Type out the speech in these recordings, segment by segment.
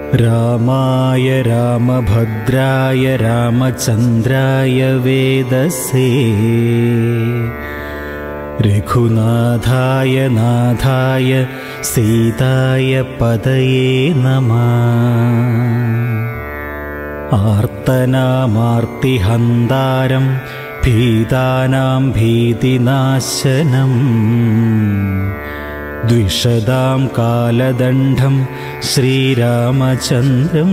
रामाय रामभद्राय रामचन्द्राय वेदसे रघुनाथाय नाथाय सीताय पदये नमः आर्तनामार्तिहन्तारं भीतानां भीतिनाशनम् द्विषदां कालदण्डं श्रीरामचन्द्रं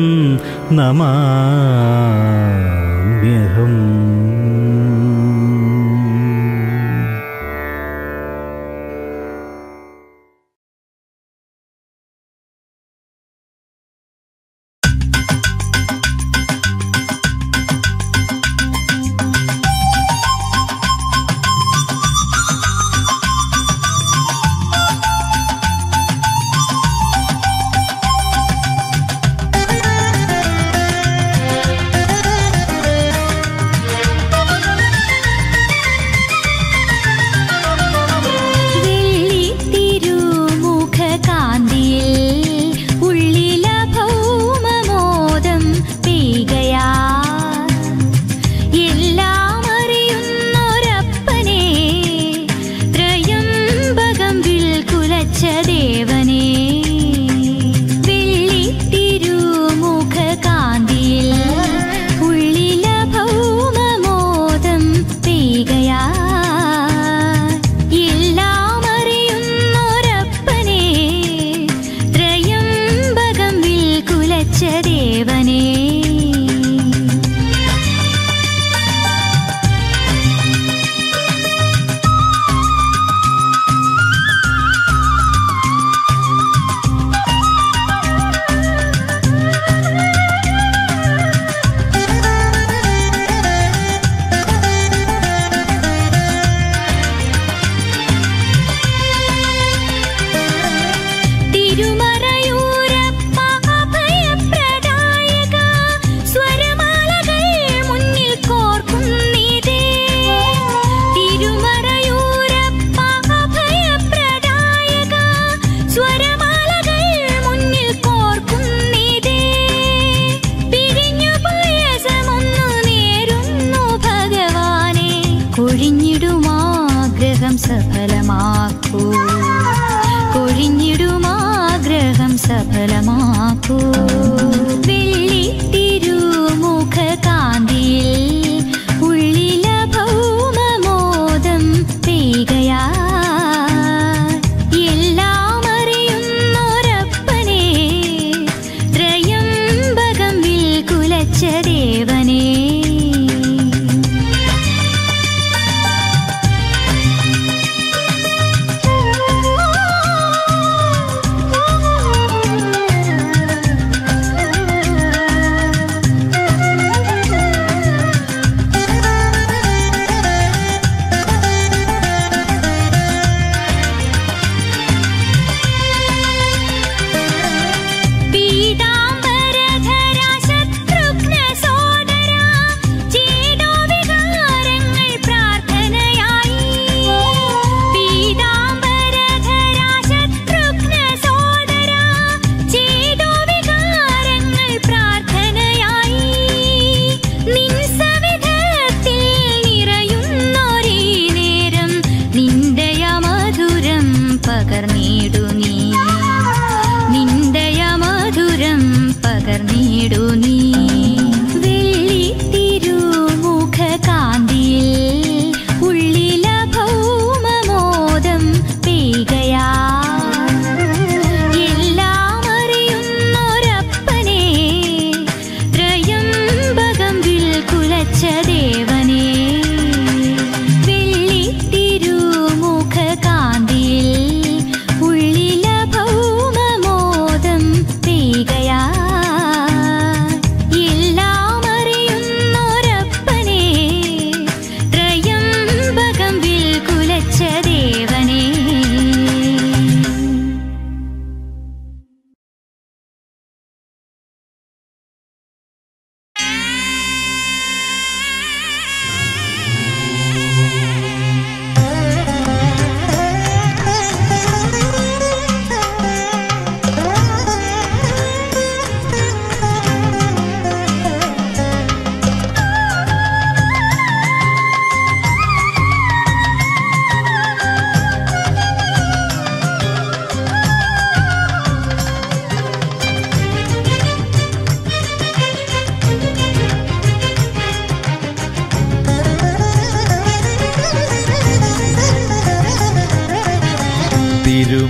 नमाम्यहम् വെള്ളിത്തിരുമുഖകാന്തിയിൽ ഉള്ളില ഭൗമമോദം പെയ്കയാ എല്ലാം അറിയുന്നൊരപ്പനെ ത്രയംബകം വിൽക്കുലച്ച ദേവനെ വെള്ളിത്തിരുമുഖകാന്തിയിൽ ഉള്ളില ഭൗമമോദം പെയ്കയാ എല്ലാം അറിയുന്നൊരപ്പനെ ത്രയംബകം വിൽക്കുലച്ച ദേവനെ തിരുമറയൂരപ്പ അഭയപ്രദായക സ്വരമാലകൾ മുന്നിൽ കോർക്കുന്നിതേ തിരുമറയൂരപ്പ അഭയപ്രദായക സ്വരമാലകൾ മുന്നിൽ കോർക്കുന്നിതേ പിരിഞ്ഞു പായസമൊന്നു നേരുന്നു ഭഗവാനെ കൊഴിഞ്ഞിടുമാഗ്രഹം സഫലമാക്കൂ കൊഴിഞ്ഞിടുമാഗ്രഹം സഫലമാക്കൂ വെള്ളി തിരുമുഖകാന്തിയിൽ ഉള്ളില ഭൗമമോദം പെയ്കയാ എല്ലാം അറിയുന്നൊരപ്പനെ ത്രയംബകം വിൽക്കുലച്ച ദേവനേ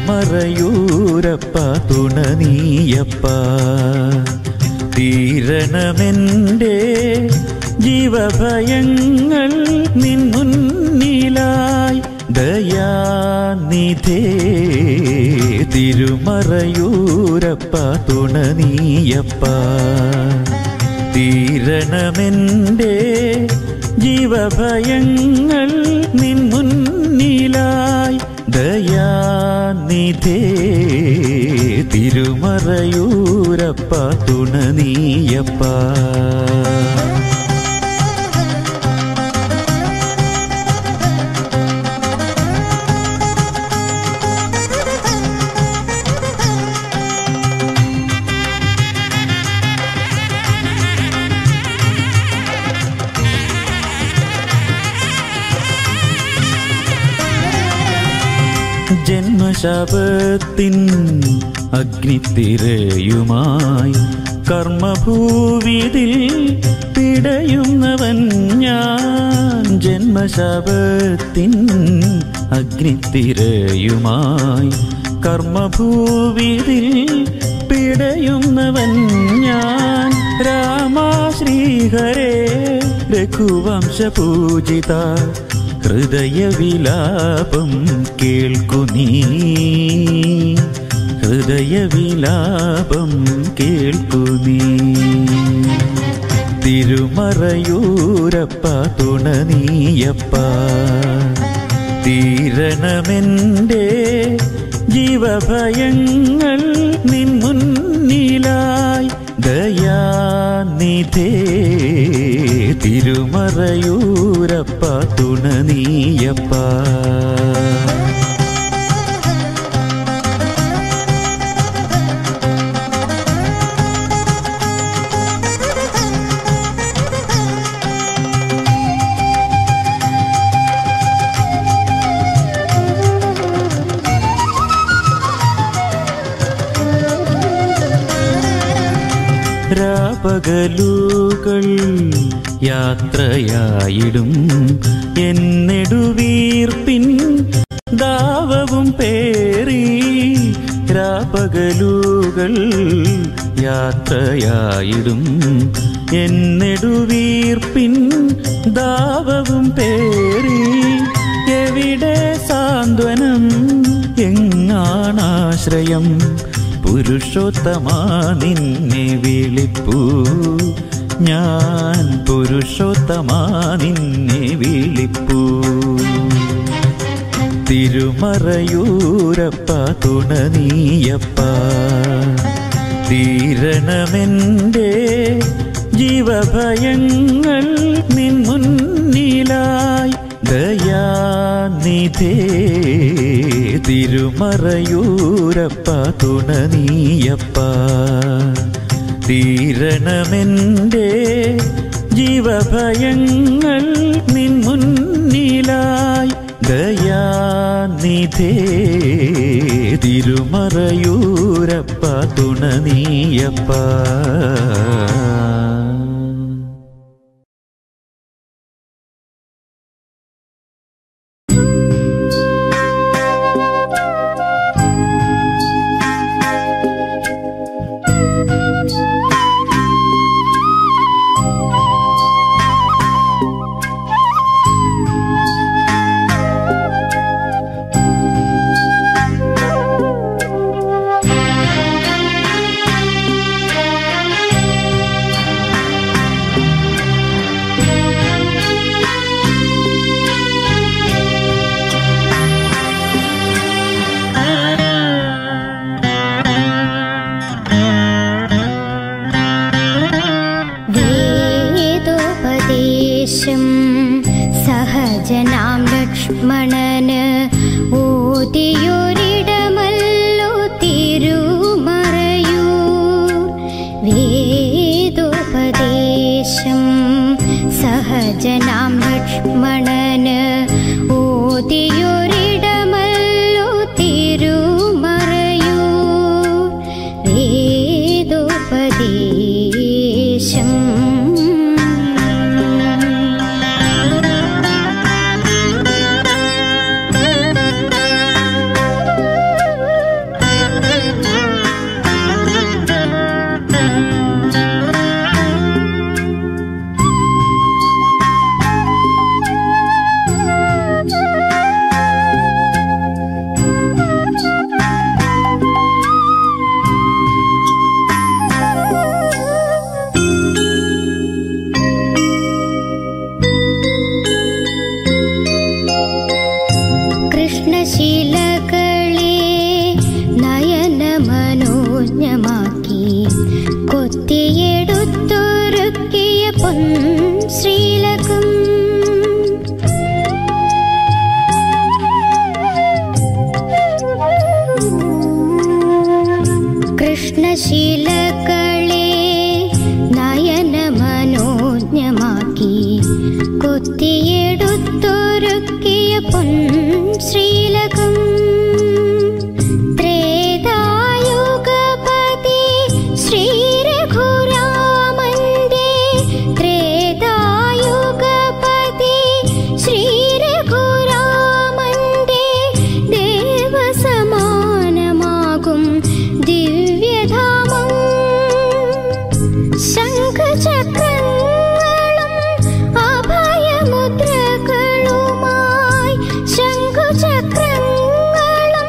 തിരുമറയൂരപ്പ തുണനീയപ്പ തീരണമെൻ്റെ ജീവഭയങ്ങൾ നിൻ മുന്നിലായി ദയാനിധേ തിരുമറയൂരപ്പ തുണനീയപ്പ തീരണമെൻ്റെ ജീവഭയങ്ങൾ നിൻ മുന്നിലായി ദയാനിധേ തിരുമറയൂരപ്പ തുണനീയപ്പ ജന്മശാപത്തിൻ അഗ്നിത്തിരയുമായി കർമ്മഭൂവിതിൽ പിടയുന്നവൻ ഞാൻ ജന്മശാപത്തിൻ അഗ്നിത്തിരയുമായി കർമ്മഭൂവിതിൽ പിടയുന്നവൻ ഞാൻ രാമാശ്രീഹരേ രഘുവംശപൂജിത ഹൃദയവിലാപം കേൾക്കു നീ ഹൃദയവിലാപം കേൾക്കു നീ തിരുമറയൂരപ്പ തുണനീയപ്പ തീരണമെൻ്റെ ജീവഭയങ്ങൾ നിൻ മുന്നിലായി ദയാനിധേ തിരുമറയൂരപ്പ തുണനീയപ്പ രാപകലുകൾ യാത്രയായിടും എന്നെടുവീർപ്പിൻ ദാവവും പേറി രാപകലുകൾ യാത്രയായിടും എന്നെടുവീർപ്പിൻ ദാവവും പേറി എവിടെ സാന്ത്വനം എങ്ങാണാശ്രയം പുരുഷോത്തമാ നിന്നെ വിളിപ്പൂ ഞാൻ പുരുഷോത്തമാ നിന്നെ വിളിപ്പൂ തിരുമറയൂരപ്പ തുണനീയപ്പ തീരണമെൻ്റെ ജീവഭയങ്ങൾ നിൻ മുന്നിലായി ദയാനിധേ തിരുമറയൂരപ്പ തുണനീയപ്പ തീരണമെൻ്റെ ജീവഭയങ്ങൾ നിൻ മുന്നിലായി ദയാനിധേ തിരുമറയൂരപ്പ തുണനീയപ്പ ും മനോജ്ഞമാക്കി കൊത്തിയെടുത്തൊരുക്കിയ പൊൻ ശ്രീലകം കൃഷ്ണശീലകളെ നയന മനോജ്ഞമാക്കി കൊത്തിയെടുത്തൊരുക്കിയ പൊൻ ശ്രീലകം ത്രേതായുഗപതി ശ്രീരഘുരാമന്റെ ത്രേതായുഗപതി ശ്രീരഘുരാമന്റെ ദേവസമാനമാകും ദിവ്യധാമം ശംഖചക്രങ്ങളും അഭയമുദ്രകളുമായി ശംഖുചക്രങ്ങളും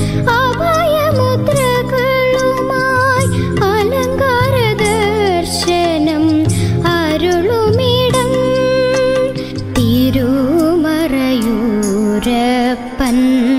അഭയമുദ്രകളുമായി അലങ്കാര ദർശനം അരുളുമിടം തിരുമറയൂരപ്പൻ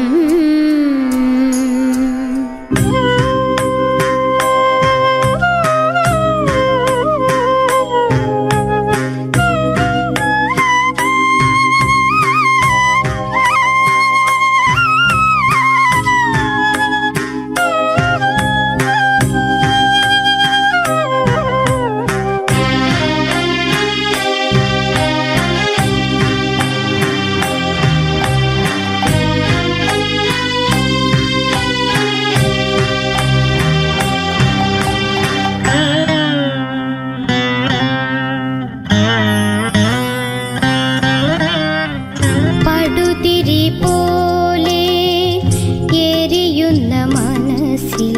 പടുതിരി പോലെ എരിയുന്ന മനസ്സിൽ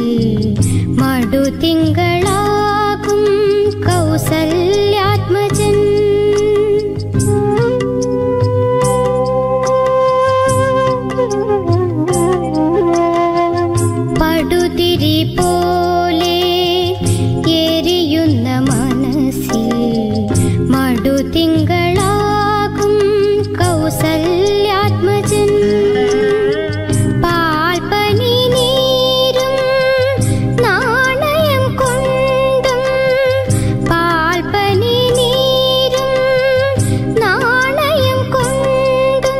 മടുതിങ്കളാകും കൗസല്യാത്മജൻ പടുതിരി പോലെ എരിയുന്ന മനസ്സിൽ മടുതിങ്കളാകും കൗസല്യാത്മജൻ പാൽപ്പനി നീരും നാണയം കൊണ്ടും പാൽപ്പനി നീരും നാണയം കൊണ്ടും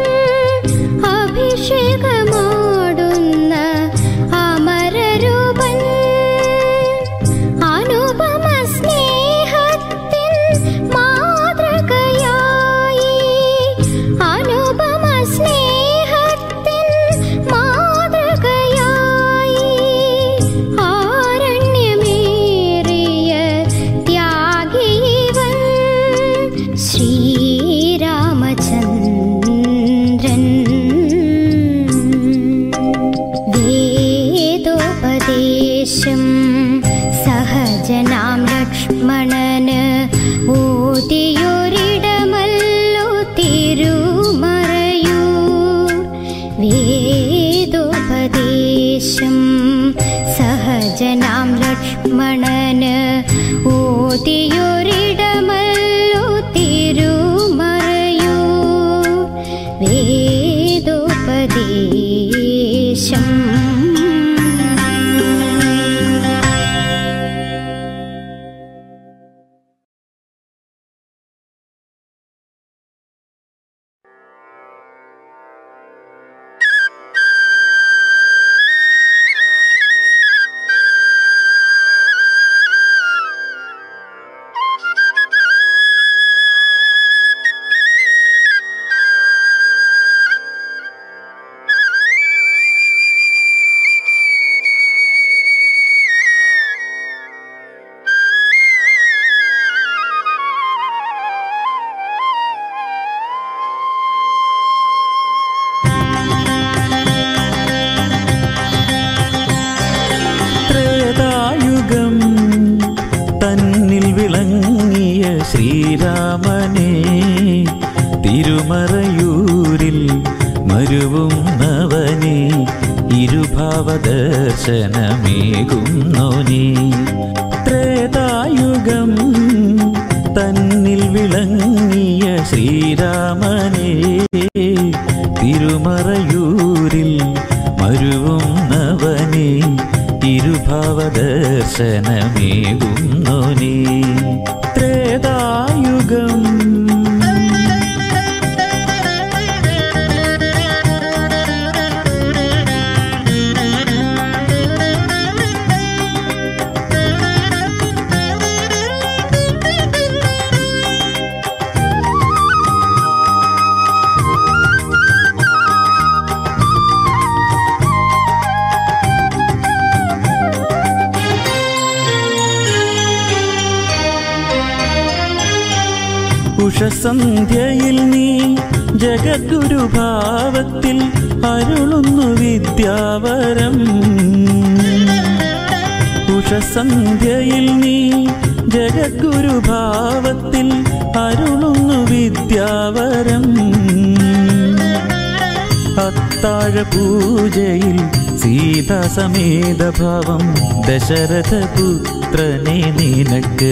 അഭിഷേകമാടുന്ന അമരരൂപൻ അനുപമ സ്നേഹത്തിൻ മാതൃകയായി അനുപമ സ്നേഹത്തിൻ മാതൃകയായി ആരണ്യമേറിയ ത്യാഗീവൻ ശ്രീരാമചന്ദ്രൻ വേദോപദേശം സഹജനാം ലക്ഷ്മണന് ഓതിയൊരിടമല്ലോ തിരുമറയൂർ വേദോപദേശം സഹജനാം ലക്ഷ്മണന് ഓതിയൊരിടമല്ലോ തിരുമറയൂർ വേദോപദേശം ത്രേതായുഗം തന്നിൽ വിളങ്ങിയ ശ്രീരാമനെ തിരുമറയൂരിൽ മരുവും നവനെ ഇരുഭാവദർശനമേകുന്നോനെ ത്രേതായുഗം തന്നിൽ വിളങ്ങിയ ശ്രീരാമനെ തിരുമറയൂരിൽ മരുവും നവനെ ഇരുഭാവദർശനമേകുന്നു നീ ത്രേതായുഗം ഉഷസന്ധ്യയിൽ നീ ജഗദ്ഗുരുഭാവത്തിൽ അരുളുന്നു വിദ്യാവരം ഉഷസന്ധ്യയിൽ നീ ജഗദ്ഗുരുഭാവത്തിൽ അരുളുന്നു വിദ്യാവരം അത്താഴ പൂജയിൽ സീതാസമേത ഭാവം ദശരഥ പുത്രനെ നിനക്ക്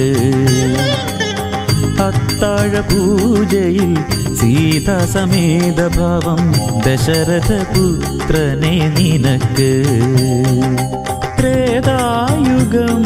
അത്താഴ പൂജയിൽ സീതാസമേത ഭാവം ദശരഥ പുത്രനെ നിനക്ക് ത്രേതായുഗം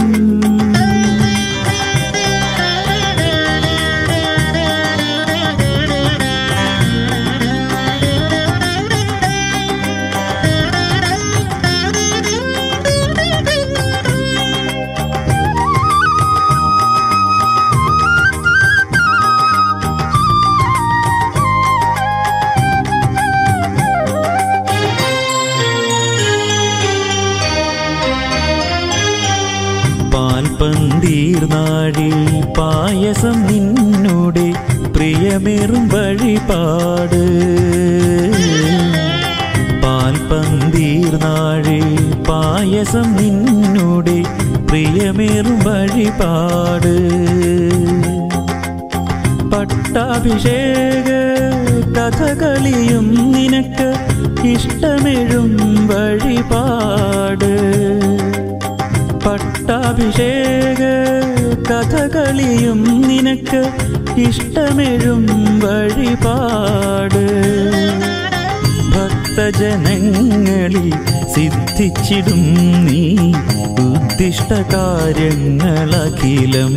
പാൽപന്തീർനാഴി പായസം നിന്നോടെ പ്രിയമേറും വഴിപാട് പാൽപന്തീർനാഴി പായസം നിന്നോടെ പ്രിയമേറും വഴിപാട് പട്ടാഭിഷേക കഥകളിയും നിനക്ക് ഇഷ്ടമെഴും വഴിപാട് പട്ടാഭിഷേക കഥകളിയും നിനക്ക് ഇഷ്ടമെഴും വഴിപാട് ഭക്തജനങ്ങളിൽ സിദ്ധിച്ചിടും നീ ഉദ്ദിഷ്ട കാര്യങ്ങളഖിലം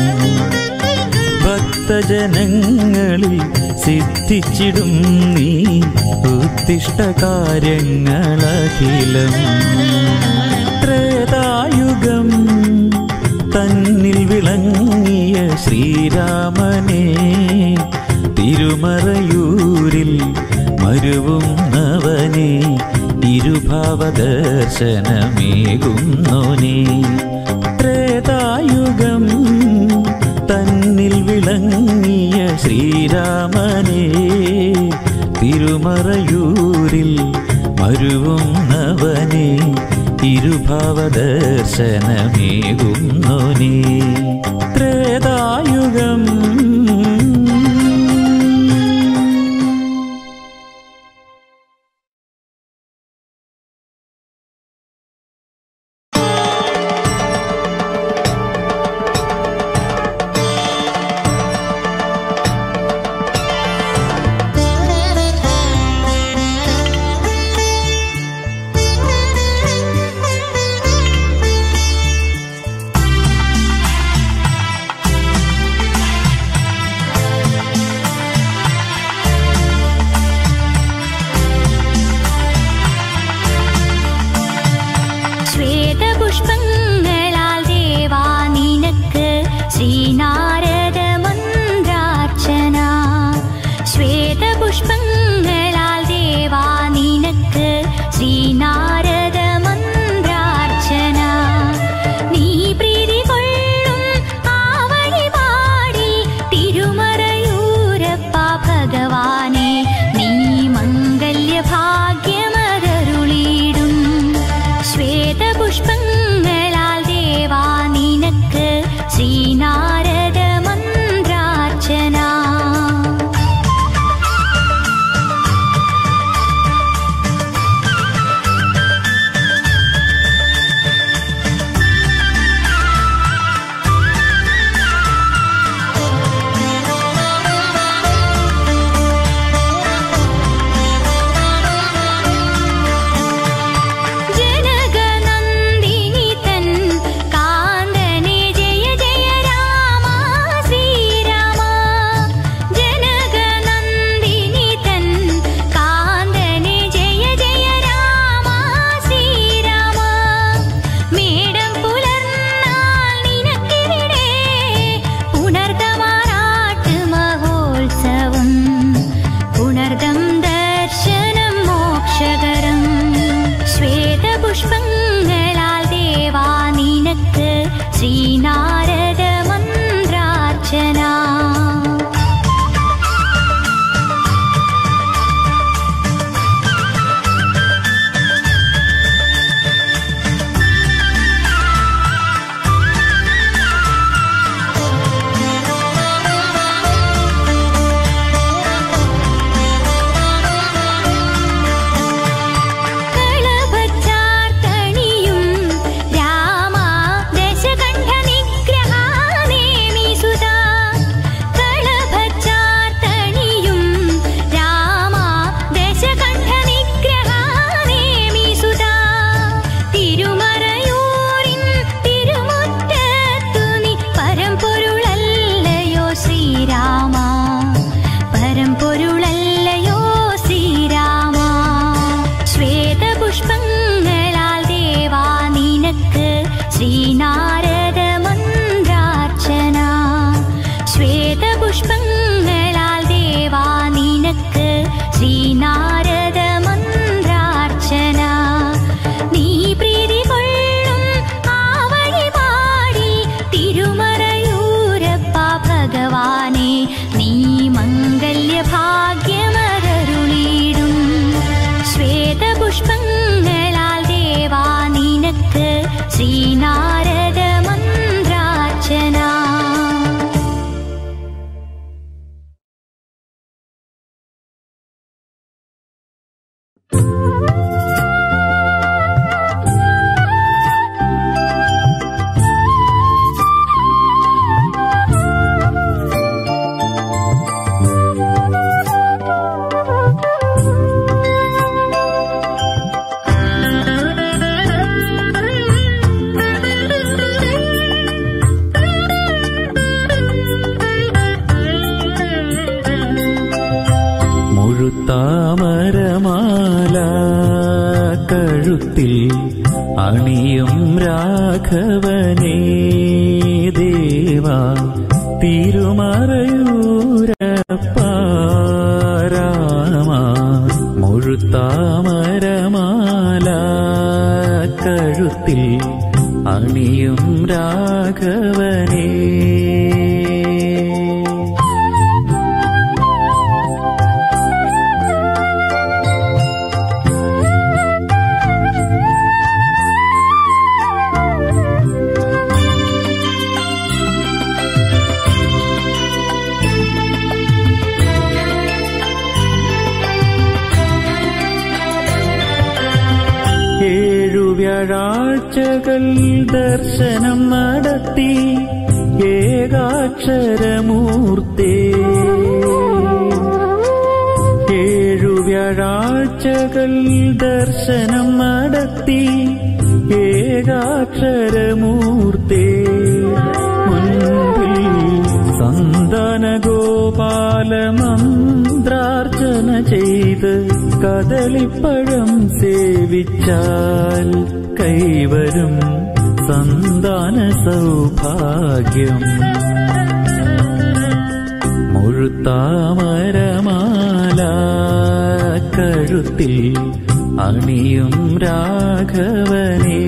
ഭക്തജനങ്ങളിൽ സിദ്ധിച്ചിടും നീ ഉദ്ദിഷ്ട കാര്യങ്ങളഖിലം ത്രേതായുഗം തന്നിൽ വിളങ്ങിയ ശ്രീരാമനെ തിരുമറയൂരിൽ മരുവും നവനെ ഇരുഭാവദർശനമേകുന്നോനെ ത്രേതായുഗം തന്നിൽ വിളങ്ങിയ ശ്രീരാമനെ തിരുമറയൂരിൽ മരുവും നവനെ ഇരുഭാവദർശനമേകുന്നോനെ ത്രേതായുഗം ശ്വേതപുഷ്പങ്ങളാൽ ദേവാ നിനക്ക് ശ്രീനാരദ മന്ത്രാർച്ചന ശ്വേതപുഷ്പങ്ങളാൽ ദേവാ നിനക്ക് ശ്രീനാരദ മന്ത്രാർച്ചന നീ പ്രീതി കൊള്ളും ആ വഴിപാടിൽ തിരുമറയൂരപ്പ ഭഗവാനെ നീ മംഗല്യഭാഗ്യമതരുളിയിടും ശ്വേതപുഷ്പങ്ങളാൽ ദേവാ നിനക്ക് ശ്രീനാരദ മന്ത്രാർച്ചന ജനകനന്ദിനി ശ്രീനാരദമന്ത്രാർച്ചന മുഴുത്താമരമാല കഴുത്തിൽ അണിയും രാഘവനേ ദേവാ തിരുമറയൂരപ്പാരാമ മുഴുത്താമരമാല കഴുത്തിൽ അണിയും രാഘവനേ ഏഴു വ്യാഴാഴ്ചകൾ ദർശനം നടത്തി ഏകാക്ഷരമൂർത്തേ ഏഴു വ്യാഴാഴ്ചകൾ ദർശനം നടത്തി ഏകാക്ഷരമൂർത്തേ മുൻപിൽ സന്താന ഗോപാല മന്ത്രാർച്ചന ചെയ്ത് കദളിപ്പഴം സേവിച്ചാൽ കൈവരും സന്താന സൗഭാഗ്യം മുഴുത്താമരമാല കഴുത്തിൽ അണിയും രാഘവനേ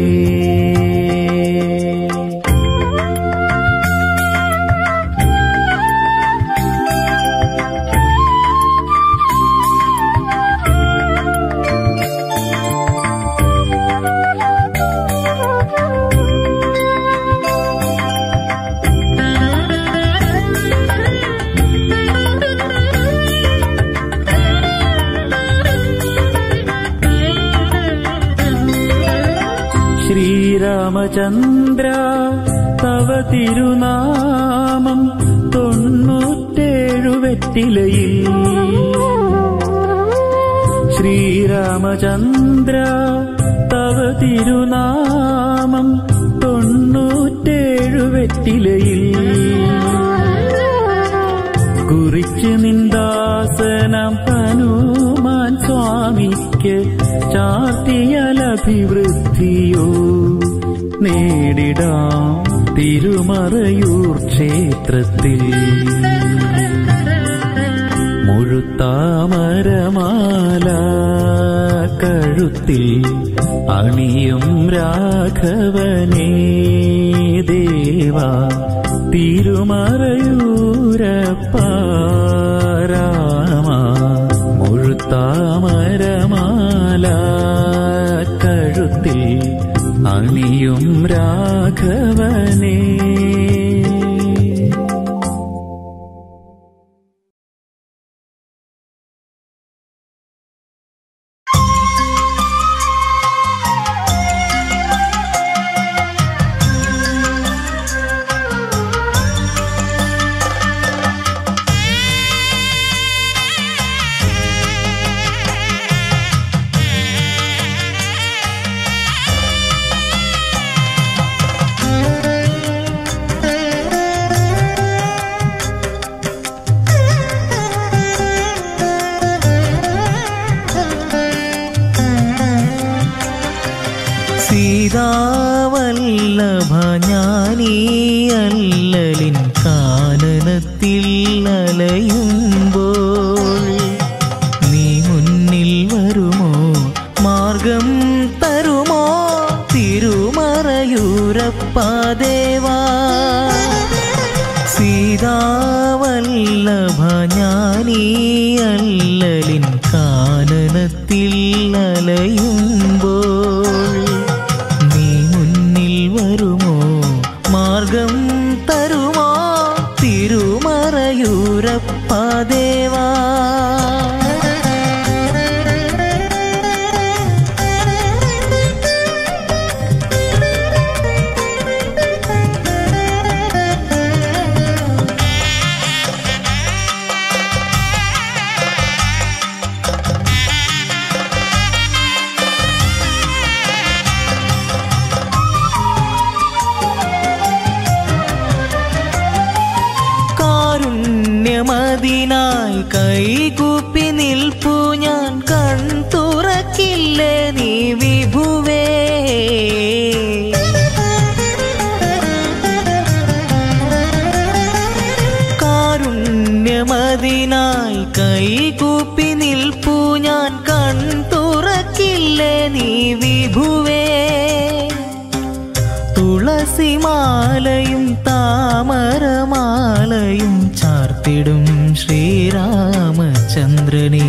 ശ്രീരാമചന്ദ്ര തവ തിരുനാമം തൊണ്ണൂറ്റേഴു വെറ്റിലയിൽ ശ്രീരാമചന്ദ്ര തവ തിരുനാമം തൊണ്ണൂറ്റേഴു വെറ്റിലയിൽ കുറിച്ച് നിന്ദാസനം ഹനുമാൻ സ്വാമിക്ക് ചാർത്തിയലഭിവൃദ്ധിയോ നേടിടാം തിരുമറയൂർ ക്ഷേത്രത്തിൽ മുഴുത്താമരമാല കഴുത്തിൽ അണിയും രാഘവനേ ദേവാ തിരുമറയൂരപ്പാരാമ മുഴുത്താമരമാല കഴുത്തിൽ അണിയും രാഘവനേ സീതാവല്ലഭ ഞാനീ അല്ലലിൻ കാനനത്തിൽ അലയുമ്പോൾ നീ മുന്നിൽ വരുമോ മാർഗം തരുമോ തിരുമറയൂരപ്പാദേവാ സീതാവല്ലഭ ഞാനീ അല്ലലിൻ കാനനത്തിൽ അലയുമ്പോൾ നീ മുന്നിൽ ദേവാ കാരുണ്യമതിനായി കൈകൂപ്പി നിൽപ്പു ഞാൻ കൺ തുറക്കില്ലേ നീ വിഭുവേ കാരുണ്യമതിനായി കൈകൂപ്പി നിൽപ്പു ഞാൻ കൺ തുറക്കില്ലേ നീ വിഭുവേ തുളസിമാലയും താമരമാലയും ചാർത്തിടും ശ്രീരാമചന്ദ്രനെ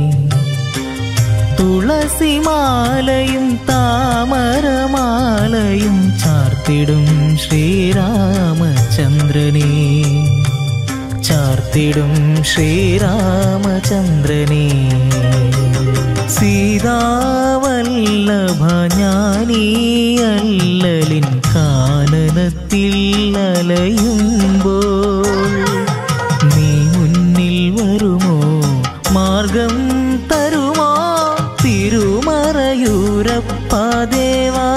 തുളസിമാലയും താമരമാലയും ചാർത്തിടും ശ്രീരാമചന്ദ്രനെ ചാർത്തിടും ശ്രീരാമചന്ദ്രനെ സീതാവല്ലഭ ഞാനീ അല്ലലിൻ കാനനത്തിൽ അലയുമ്പോൾ നീ മുന്നിൽ വരുമോ മാർഗം തരുമോ തിരുമറയൂരപ്പാദേവാ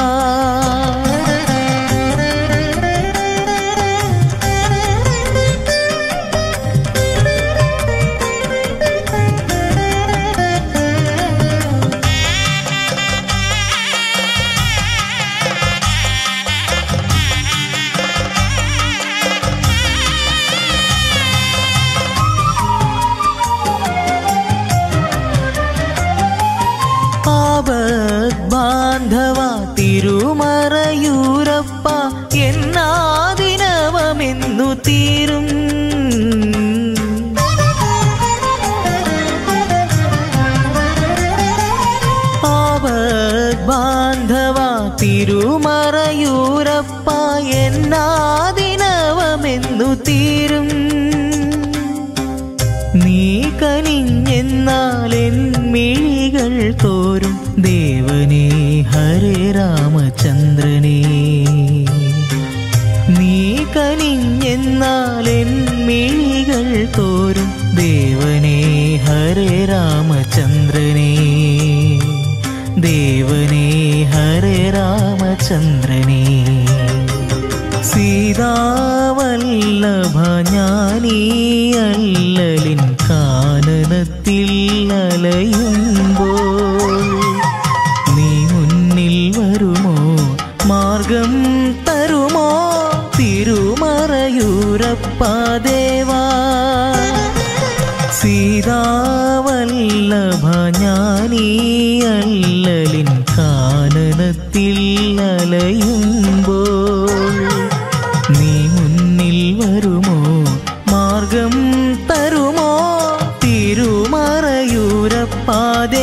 ബാന്ധവ തിരുമറയൂരപ്പ എന്നാദിനവമെന്നു തീരും ബാന്ധവ തിരുമറയൂരപ്പ എന്നാദിനവമെന്നു തീരും നീ കനിഞ്ഞെന്നാൽ എൻ മിഴികൾ തോരും ദേവനേ ഹരേ രാമചന്ദ്രനേ നീ കനിഞ്ഞെന്നാൽ എൻ മിഴികൾ തോരും ദേവനേ ഹരേ രാമചന്ദ്രനേ ദേവനേ ഹരേ രാമചന്ദ്രനേ സീതാവല്ലഭ ഞാനീ അല്ലലിൻ കാനനത്തിൽ അലയുമ്പോൾ നീ മുന്നിൽ വരുമോ മാർഗം തരുമോ തിരുമറയൂരപ്പാദേവാ സീതാവല്ലഭ ഞാനീ അല്ലലിൻ കാനനത്തിൽ അലയുമ്പോൾ നീ മുന്നിൽ വരുമോ മാർഗം തരുമോ തിരുമറയൂരപ്പാദേ